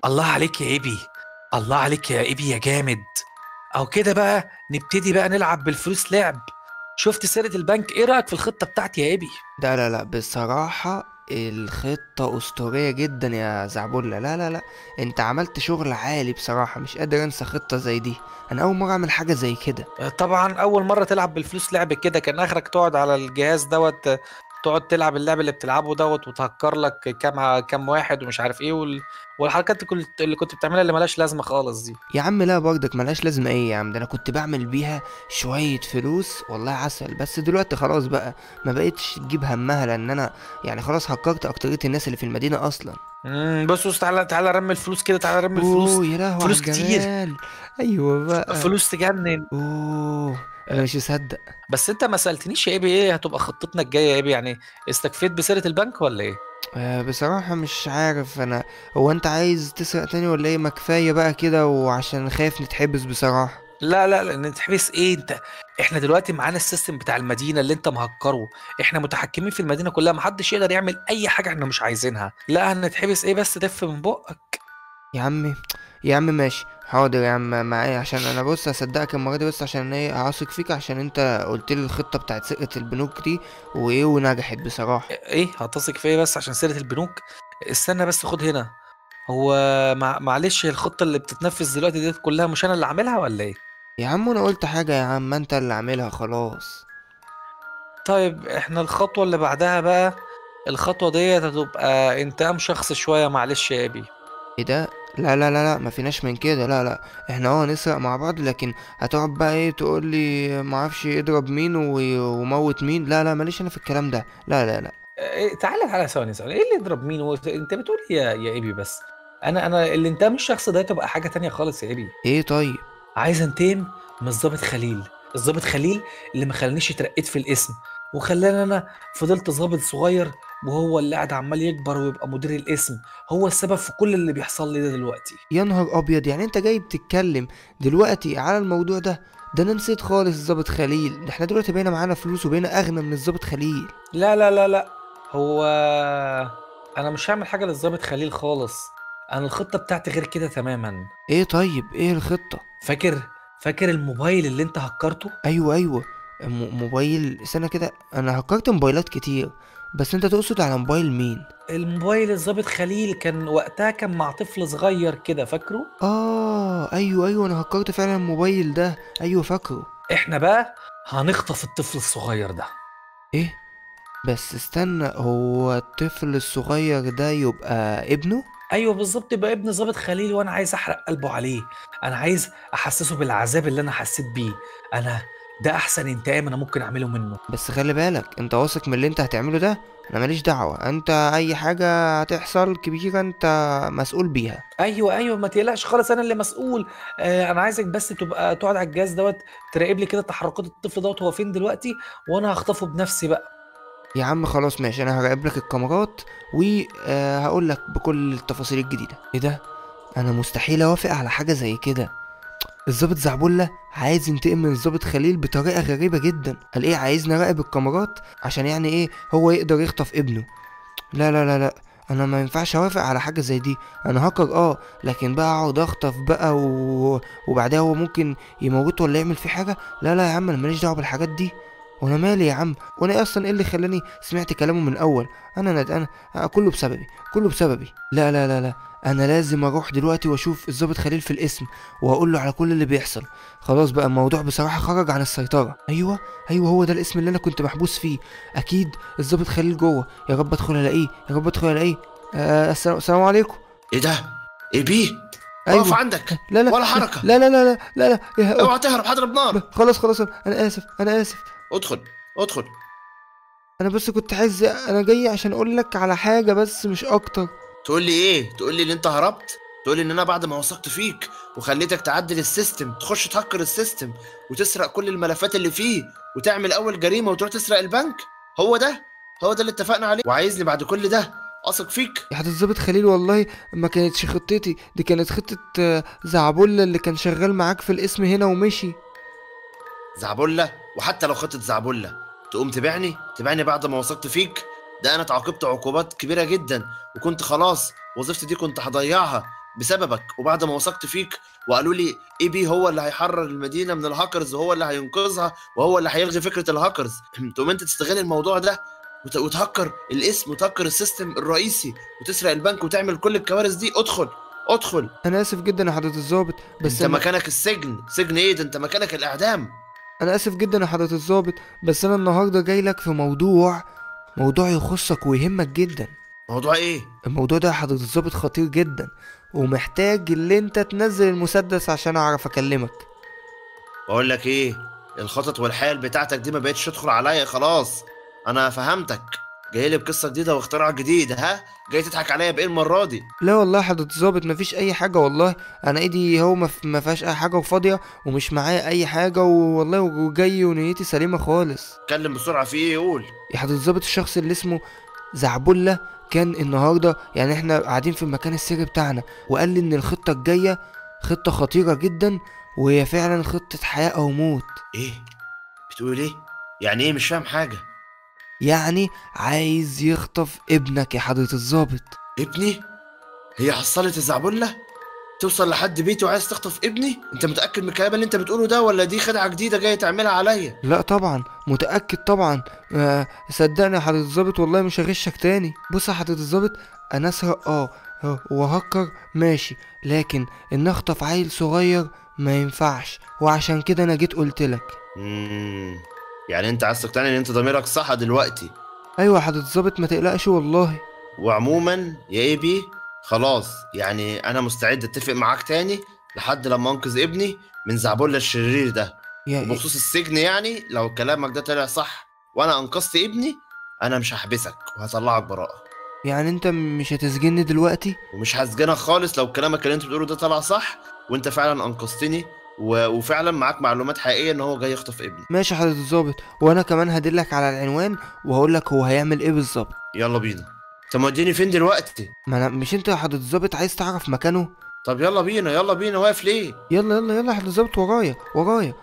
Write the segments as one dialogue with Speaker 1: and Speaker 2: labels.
Speaker 1: الله عليك يا إيبي الله عليك يا إيبي يا جامد أو كده بقى نبتدي بقى نلعب بالفلوس لعب شفت سيرة البنك إيه رأيك في الخطة بتاعتي يا إيبي
Speaker 2: لا لا لا بصراحة الخطة أسطورية جدا يا زعبولة لا لا لا انت عملت شغل عالي بصراحة مش قادر انسى خطة زي دي انا اول مرة اعمل حاجة زي كده
Speaker 1: طبعا أول مرة تلعب بالفلوس لعب كده كان آخرك تقعد على الجهاز دوت تقعد تلعب اللعب اللي بتلعبه دوت وتهكر لك كام كام واحد ومش عارف ايه وال... والحركات اللي كنت- اللي كنت بتعملها اللي ملهاش لازمة خالص دي
Speaker 2: يا عم لا برضك ملهاش لازمة ايه يا عم ده انا كنت بعمل بيها شوية فلوس والله عسل بس دلوقتي خلاص بقى ما بقتش تجيب همها لان انا يعني خلاص هكرت اكترية الناس اللي في المدينة اصلا
Speaker 1: امم بص بص تعالى تعالى رمي الفلوس كده تعالى رمي
Speaker 2: اوه
Speaker 1: الفلوس
Speaker 2: يا لهوي
Speaker 1: فلوس
Speaker 2: على
Speaker 1: كتير.
Speaker 2: الجمال. ايوه بقى
Speaker 1: فلوس تجنن
Speaker 2: اوه انا مش مصدق
Speaker 1: بس انت ما سالتنيش يا ايبي ايه هتبقى خطتنا الجايه يا ايبي يعني استكفيت بسيره البنك ولا ايه
Speaker 2: آه بصراحة مش عارف انا هو انت عايز تسرق تاني ولا ايه ما كفاية بقى كده وعشان خايف نتحبس بصراحة
Speaker 1: لا لا لا نتحبس ايه انت احنا دلوقتي معانا السيستم بتاع المدينه اللي انت مهكره احنا متحكمين في المدينه كلها محدش يقدر يعمل اي حاجه احنا مش عايزينها لا هنتحبس ايه بس تف من بقك
Speaker 2: يا عمي يا عم ماشي حاضر يا عم معايا عشان انا بص اصدقك المرة دي بس عشان ايه هثق فيك عشان انت قلت لي الخطة بتاعت سرقة البنوك دي وايه ونجحت بصراحة
Speaker 1: ايه هتثق فيا بس عشان سيره البنوك استنى بس خد هنا هو مع... معلش الخطه اللي بتتنفذ دلوقتي دي كلها مش انا اللي عاملها ولا ايه
Speaker 2: يا عم انا قلت حاجة يا عم ما انت اللي عاملها خلاص
Speaker 1: طيب احنا الخطوه اللي بعدها بقى الخطوه ديت هتبقى انتقام شخص شويه معلش يا ابي
Speaker 2: ايه ده لا لا لا لا ما فيناش من كده لا لا احنا اه نسرق مع بعض لكن هتقعد بقى ايه تقول لي ما اعرفش اضرب مين و- وموت مين لا لا ماليش انا في الكلام ده لا لا لا
Speaker 1: إيه تعالى تعالى ثواني ثواني ايه اللي يضرب مين هو انت بتقول إيه يا يا ابي بس انا انا اللي انتقام الشخص ده تبقى حاجه تانية خالص يا ابي
Speaker 2: ايه طيب
Speaker 1: عايز انتقم من الضابط خليل الضابط خليل اللي ما خلانيش اترقيت في الاسم وخلاني انا فضلت ضابط صغير وهو اللي قاعد عمال يكبر ويبقى مدير الاسم هو السبب في كل اللي بيحصل لي ده دلوقتي
Speaker 2: يا نهار ابيض يعني انت جاي بتتكلم دلوقتي على الموضوع ده ده انا نسيت خالص الظابط خليل ده احنا دلوقتي بقينا معانا فلوس وبقينا اغنى من الظابط خليل
Speaker 1: لا لا لا لا هو انا مش هعمل حاجه للضابط خليل خالص انا الخطه بتاعتي غير كده تماما
Speaker 2: ايه طيب ايه الخطة
Speaker 1: فاكر فاكر الموبايل اللي انت هكرته
Speaker 2: ايوه ايوه م- موبايل استنى كده انا هكرت موبايلات كتير بس انت تقصد على موبايل مين
Speaker 1: الموبايل الضابط خليل كان وقتها كان مع طفل صغير كده فاكره
Speaker 2: اه ايوه ايوه انا هكرت فعلا الموبايل ده ايوه فاكره
Speaker 1: احنا بقى هنخطف الطفل الصغير ده
Speaker 2: ايه بس استنى هو الطفل الصغير ده يبقى ابنه
Speaker 1: ايوه بالظبط يبقى ابن ضابط خليل وانا عايز احرق قلبه عليه انا عايز احسسه بالعذاب اللي انا حسيت بيه انا ده احسن انتقام انا ممكن اعمله منه
Speaker 2: بس خلي بالك انت واثق من اللي انت هتعمله ده انا ماليش دعوة انت اي حاجة هتحصل كبيرة انت مسؤول بيها
Speaker 1: ايوه ايوه ما تقلقش خالص انا اللي مسؤول آه انا عايزك بس تبقى تقعد على الجهاز دوت تراقب لي كده تحركات الطفل دوت هو فين دلوقتي وانا هخطفه بنفسي بقى
Speaker 2: يا عم خلاص ماشي انا هراقب لك الكاميرات وهقول لك بكل التفاصيل الجديدة ايه ده انا مستحيل اوافق على حاجة زي كده الظابط زعبولة عايز ينتقم من الظابط خليل بطريقة غريبة جدا قال ايه عايزني اراقب الكاميرات عشان يعني ايه هو يقدر يخطف ابنه لا لا لا لا انا ما ينفعش اوافق على حاجة زي دي انا هاكر اه لكن بقى اقعد اخطف بقى و... وبعدها هو ممكن يموته ولا يعمل فيه حاجة لا لا يا عم انا ماليش دعوة بالحاجات دي وانا مالي يا عم وانا إيه اصلا ايه اللي خلاني سمعت كلامه من الاول انا ند انا آه، كله بسببي كله بسببي لا لا لا لا انا لازم اروح دلوقتي واشوف الضابط خليل في الاسم واقول له على كل اللي بيحصل خلاص بقى الموضوع بصراحة خرج عن السيطرة ايوه ايوه هو ده الاسم اللي انا كنت محبوس فيه اكيد الضابط خليل جوه يا رب ادخل الاقيه يا رب ادخل الاقيه آه السلام السلام عليكم
Speaker 3: ايه ده؟ ايه بيه؟
Speaker 2: أيوة.
Speaker 3: اقف عندك
Speaker 2: لا لا
Speaker 3: ولا حركة.
Speaker 2: لا لا لا لا لا, لا. يا-
Speaker 3: اوعى تهرب هضرب نار
Speaker 2: خلاص خلاص انا اسف انا اسف
Speaker 3: ادخل ادخل
Speaker 2: انا بس كنت عايز انا جاي عشان اقول لك على حاجة بس مش اكتر
Speaker 3: تقول لي ايه؟ تقول لي ان انت هربت؟ تقول لي ان انا بعد ما وثقت فيك وخليتك تعدل السيستم تخش تهكر السيستم وتسرق كل الملفات اللي فيه وتعمل اول جريمه وتروح تسرق البنك هو ده هو ده اللي اتفقنا عليه وعايزني بعد كل ده اثق فيك
Speaker 2: يا هتتظبط خليل والله ما كانتش خطتي دي كانت خطة آه، زعبولة اللي كان شغال معاك في الاسم هنا ومشي
Speaker 3: زعبله وحتى لو خطه زعبله تقوم تبيعني تبيعني بعد ما وثقت فيك ده انا اتعاقبت عقوبات كبيره جدا وكنت خلاص وظيفتي دي كنت هضيعها بسببك وبعد ما وثقت فيك وقالوا لي اي بي هو اللي هيحرر المدينه من الهاكرز وهو اللي هينقذها وهو اللي هيلغي فكره الهاكرز تقوم انت تستغل الموضوع ده وت- وتهكر الاسم وتهكر السيستم الرئيسي وتسرق البنك وتعمل كل الكوارث دي ادخل ادخل
Speaker 2: انا اسف جدا يا حضره الضابط بس
Speaker 3: انت
Speaker 2: أنا...
Speaker 3: مكانك السجن سجن ايه ده انت مكانك الاعدام
Speaker 2: انا اسف جدا يا حضره الضابط بس انا النهارده جاي لك في موضوع موضوع يخصك ويهمك جدا
Speaker 3: موضوع ايه
Speaker 2: الموضوع ده يا حضره الضابط خطير جدا ومحتاج اللي انت تنزل المسدس عشان اعرف اكلمك
Speaker 3: بقول لك ايه الخطط والحيل بتاعتك دي ما بقتش تدخل عليا خلاص انا فهمتك جاي لي بقصه جديده واختراع جديد ها جاي تضحك عليا بايه المره دي
Speaker 2: لا والله يا حضرة الظابط مفيش أي حاجة والله أنا إيدي هو مف- ما فيهاش أي حاجة وفاضية ومش معايا أي حاجة والله وجاي ونيتي سليمة خالص
Speaker 3: اتكلم بسرعه في ايه قول
Speaker 2: يا حضرة الظابط الشخص اللي اسمه زعبلة كان النهاردة يعني احنا قاعدين في المكان السري بتاعنا وقال لي إن الخطة الجاية خطة خطيرة جدا وهي فعلا خطة حياة أو موت
Speaker 3: ايه بتقول ايه يعني ايه مش فاهم حاجه
Speaker 2: يعني عايز يخطف ابنك يا حضرة الظابط
Speaker 3: ابني هي حصلت الزعبله توصل لحد بيتي وعايز تخطف ابني انت متاكد من الكلام اللي انت بتقوله ده ولا دي خدعه جديده جايه تعملها عليا
Speaker 2: لا طبعا متأكد طبعا آه صدقني يا حضرة الظابط والله مش هغشك تاني بص يا حضرة الظابط انا اسرق اه آه، وهكر ماشي لكن ان اخطف عيل صغير ما ينفعش وعشان كده انا جيت قلت لك
Speaker 3: امم يعني انت عايز تقتنع ان انت ضميرك صح دلوقتي
Speaker 2: ايوه يا حضرة الظابط ما تقلقش والله
Speaker 3: وعموما يا اي بي خلاص يعني انا مستعد اتفق معاك تاني لحد لما انقذ ابني من زعبولة الشرير ده
Speaker 2: يا
Speaker 3: وبخصوص السجن يعني لو كلامك ده طلع صح وانا انقذت ابني انا مش هحبسك وهطلعك براءة
Speaker 2: يعني انت مش هتسجني دلوقتي
Speaker 3: ومش هسجنك خالص لو كلامك اللي انت بتقوله ده طلع صح وانت فعلا انقذتني و... وفعلا معاك معلومات حقيقية ان هو جاي يخطف ابني
Speaker 2: ماشي يا حضرة الظابط وانا كمان هدلك على العنوان وهقول لك هو هيعمل ايه بالظبط
Speaker 3: يلا بينا انت موديني فين دلوقتي
Speaker 2: ما انا مش انت يا حضرة الظابط عايز تعرف مكانه
Speaker 3: طب يلا بينا يلا بينا واقف ليه
Speaker 2: يلا يلا يلا يا حضرة الظابط ورايا ورايا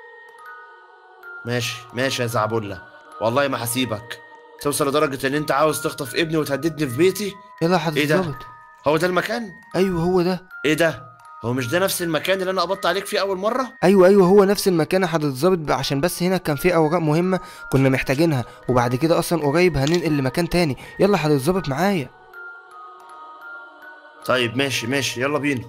Speaker 3: ماشي ماشي يا زعبولة والله ما هسيبك توصل لدرجة ان انت عاوز تخطف ابني وتهددني في بيتي
Speaker 2: يلا يا حضرة
Speaker 3: إيه ده؟
Speaker 2: الظابط
Speaker 3: هو ده المكان
Speaker 2: ايوه هو ده
Speaker 3: ايه ده هو مش ده نفس المكان اللي انا قبضت عليك فيه اول مرة
Speaker 2: ايوه ايوه هو نفس المكان يا حضرة الظابط بقى عشان بس هنا كان في اوراق مهمه كنا محتاجينها وبعد كده اصلا قريب هننقل لمكان تاني يلا يا حضرة الظابط معايا
Speaker 3: طيب ماشي ماشي يلا بينا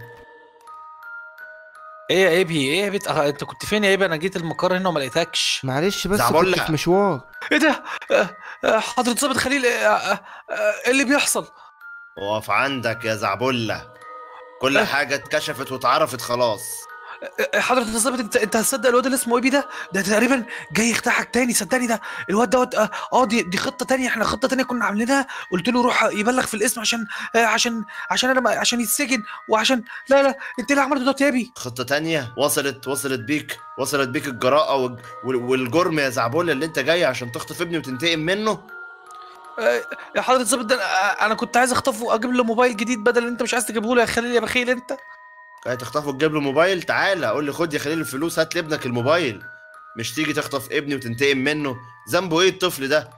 Speaker 1: ايه يا ايبي ايه يا بيت آه، انت كنت فين يا ايبي انا جيت المقر هنا وما لقيتكش
Speaker 2: معلش بس
Speaker 3: زعبولة.
Speaker 2: كنت في مشوار
Speaker 1: ايه ده آه، آه، حضرة ظابط خليل آه، آه، آه، ايه اللي بيحصل
Speaker 3: اقف عندك يا زعبولة كل
Speaker 1: أه.
Speaker 3: حاجة اتكشفت واتعرفت خلاص
Speaker 1: آه، حضرة الظابط انت انت هتصدق الواد اللي اسمه ايبي ده ده تقريبا جاي يخدعك تاني صدقني ده الواد دوت اه آه، دي دي خطة تانية احنا خطة تانية كنا عاملينها قلت له روح يبلغ في الاسم عشان آه، عشان عشان انا ما- عشان يتسجن وعشان لا لا انت اللي عملته ده يا ايبي
Speaker 3: خطة تانية وصلت وصلت بيك وصلت بيك الجراءة وال- وال- والجرم يا زعبولة اللي انت جاي عشان تخطف ابني وتنتقم منه
Speaker 1: آه، يا حضرة الظابط ده آه، انا كنت عايز اخطفه واجيب له موبايل جديد بدل اللي انت مش عايز تجيبه له يا خليل يا بخيل انت
Speaker 3: جاي تخطفه وتجيب له موبايل تعالى قول لي خد يا خليل الفلوس هات لابنك الموبايل مش تيجي تخطف ابني وتنتقم منه ذنبه ايه الطفل ده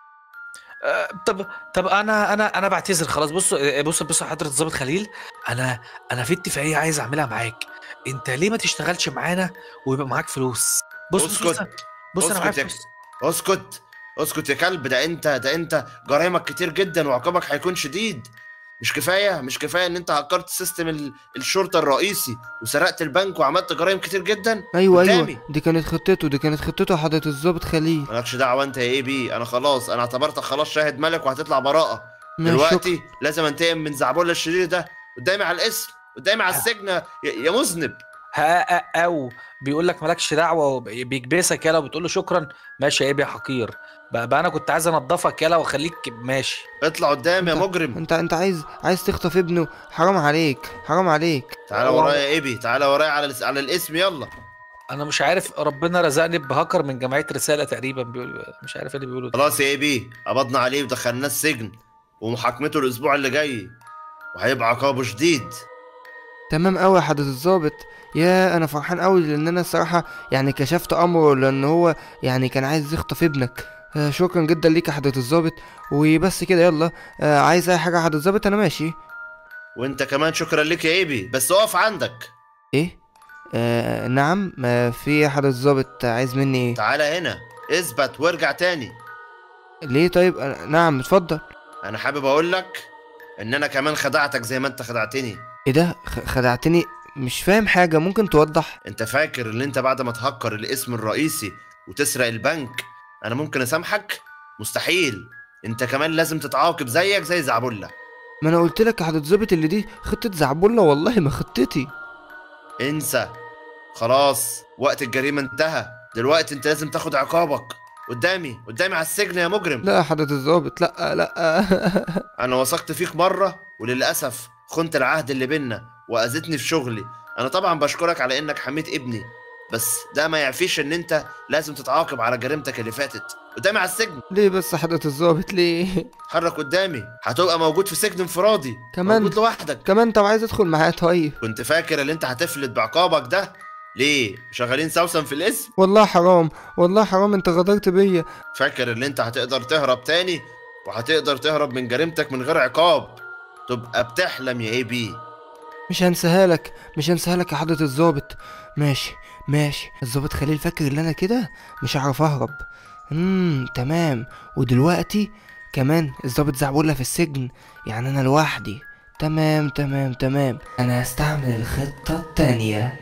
Speaker 1: آه، طب طب انا انا انا بعتذر خلاص بص آه، بص بص يا حضرة الظابط خليل انا انا في اتفاقية عايز اعملها معاك انت ليه ما تشتغلش معانا ويبقى معاك فلوس بص بص بص,
Speaker 3: اسكت.
Speaker 1: بص انا معايا
Speaker 3: اسكت يا
Speaker 1: فلوس
Speaker 3: اسكت اسكت يا كلب ده انت ده انت جرايمك كتير جدا وعقابك هيكون شديد مش كفايه مش كفايه ان انت هكرت سيستم ال- الشرطه الرئيسي وسرقت البنك وعملت جرايم كتير جدا
Speaker 2: ايوه
Speaker 3: قدامي.
Speaker 2: ايوه دي كانت خطته دي كانت خطته يا حضرة الظابط خليل
Speaker 3: مالكش دعوه انت يا ايه بي انا خلاص انا اعتبرتك خلاص شاهد ملك وهتطلع براءه
Speaker 2: ماشي، شكرا.
Speaker 3: دلوقتي لازم انتقم من زعبولة الشرير ده قدامي على الاسم قدامي على السجن يا- يا مذنب
Speaker 1: ها آه، او بيقول لك مالكش دعوه وبيكبسك يلا وبتقول له شكرا ماشي يا ايبي يا حقير بقى, بقى انا كنت عايز انضفك يلا واخليك ماشي
Speaker 3: اطلع قدامي يا
Speaker 2: انت-
Speaker 3: مجرم
Speaker 2: انت انت عايز عايز تخطف ابنه حرام عليك حرام عليك
Speaker 3: تعالى
Speaker 1: هو-
Speaker 3: ورايا يا ايبي تعالى ورايا على الاس- على الاسم يلا
Speaker 1: انا مش عارف ربنا رزقني بهاكر من جمعيه رساله تقريبا بيقول مش عارف ايه اللي بيقولوا ده
Speaker 3: خلاص يا ايبي قبضنا عليه ودخلناه السجن ومحاكمته الاسبوع اللي جاي وهيبقى عقابه شديد
Speaker 2: تمام قوي يا حضرة الظابط يا انا فرحان قوي لان انا الصراحه يعني كشفت امره لان هو يعني كان عايز يخطف ابنك آه شكرا جدا ليك يا حضرة الظابط وبس كده يلا آه عايز اي حاجه يا حضرة الظابط انا ماشي
Speaker 3: وانت كمان شكرا لك يا ايبي بس اقف عندك
Speaker 2: ايه آه نعم ما في احد الظابط عايز مني ايه
Speaker 3: تعالى هنا اثبت وارجع تاني
Speaker 2: ليه طيب أنا... نعم اتفضل
Speaker 3: انا حابب اقول لك ان انا كمان خدعتك زي ما انت خدعتني
Speaker 2: ايه ده خ- خدعتني مش فاهم حاجة ممكن توضح
Speaker 3: انت فاكر ان انت بعد ما تهكر الاسم الرئيسي وتسرق البنك انا ممكن اسامحك مستحيل انت كمان لازم تتعاقب زيك زي زعبله
Speaker 2: ما انا قلت لك هتتظبط اللي دي خطة زعبولة والله ما خطتي
Speaker 3: انسى خلاص وقت الجريمه انتهى دلوقتي انت لازم تاخد عقابك قدامي قدامي على السجن يا مجرم
Speaker 2: لا يا حضرة الظابط لا لا
Speaker 3: انا وثقت فيك مره وللاسف خنت العهد اللي بينا واذيتني في شغلي انا طبعا بشكرك على انك حميت ابني بس ده ما يعفيش ان انت لازم تتعاقب على جريمتك اللي فاتت قدامي على السجن
Speaker 2: ليه بس يا حضرة الظابط ليه
Speaker 3: حرك قدامي هتبقى موجود في سجن انفرادي
Speaker 2: كمان؟
Speaker 3: موجود لوحدك
Speaker 2: كمان طب عايز ادخل معايا طيب
Speaker 3: كنت فاكر ان انت هتفلت بعقابك ده ليه شغالين سوسن في الاسم
Speaker 2: والله حرام والله حرام انت غدرت بيا
Speaker 3: فاكر ان انت هتقدر تهرب تاني وهتقدر تهرب من جريمتك من غير عقاب تبقى بتحلم يا اي بي
Speaker 2: مش هنساها لك مش هنساها لك يا حضرة الظابط ماشي ماشي الظابط خليل فاكر ان انا كده مش هعرف اهرب امم تمام ودلوقتي كمان الظابط زعبولة في السجن يعني انا لوحدي تمام تمام تمام انا هستعمل الخطة التانية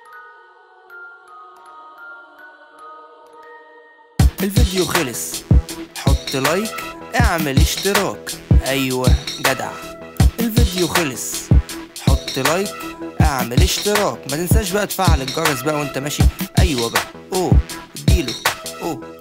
Speaker 4: الفيديو خلص حط لايك اعمل اشتراك ايوه جدع الفيديو خلص حط لايك اعمل اشتراك ما تنساش بقى تفعل الجرس بقى وانت ماشي ايوه بقى اوه اديله اوه